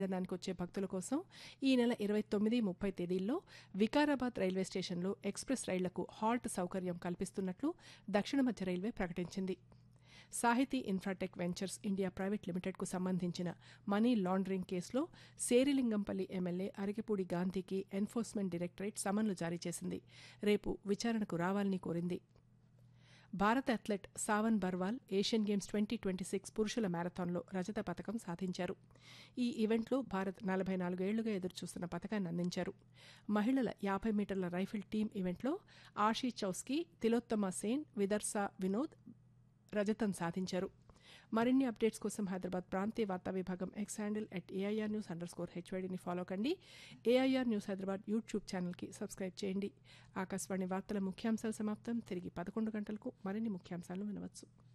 పర్యటనానికి వచ్చే భక్తుల కోసం ఈ నెల ఇరవై తొమ్మిది ముప్పై తేదీల్లో వికారాబాద్ రైల్వే స్టేషన్లో ఎక్స్ప్రెస్ రైళ్లకు హాల్ట్ సౌకర్యం కల్పిస్తున్నట్లు దక్షిణ మధ్య రైల్వే ప్రకటించింది సాహితీ ఇన్ఫ్రాటెక్ వెంచర్స్ ఇండియా ప్రైవేట్ లిమిటెడ్కు సంబంధించిన మనీ లాండరింగ్ కేసులో సేరిలింగంపల్లి ఎమ్మెల్యే అరికెపూడి గాంధీకి ఎన్ఫోర్స్మెంట్ డైరెక్టరేట్ సమన్లు జారీ చేసింది రేపు విచారణకు రావాలని కోరింది భారత athlete Savan Barwal Asian games twenty twenty six పురుషుల మ్యారథాన్లో రజత పథకం సాధించారు ఈ ఈవెంట్లో భారత్ నలభై నాలుగేళ్లుగా ఎదురుచూస్తున్న పథకాన్ని అందించారు మహిళల యాభై మీటర్ల రైఫిల్ టీం ఈవెంట్లో ఆషీ చౌస్కీ తిలోత్తమ సేన్ విదర్సా వినోద్ రజతం సాధించారు మరిన్ని అప్డేట్స్ కోసం హైదరాబాద్ ప్రాంతీయ వార్తా విభాగం X handle at AIR news underscore హెచ్వైడిని ఫాలో కండి ఏఐఆర్ న్యూస్ హైదరాబాద్ యూట్యూబ్ ఛానల్కి సబ్స్క్రైబ్ చేయండి ఆకాశవాణి వార్తల ముఖ్యాంశాలు సమాప్తం తిరిగి పదకొండు గంటలకు మరిన్ని ముఖ్యాంశాలను వినవచ్చు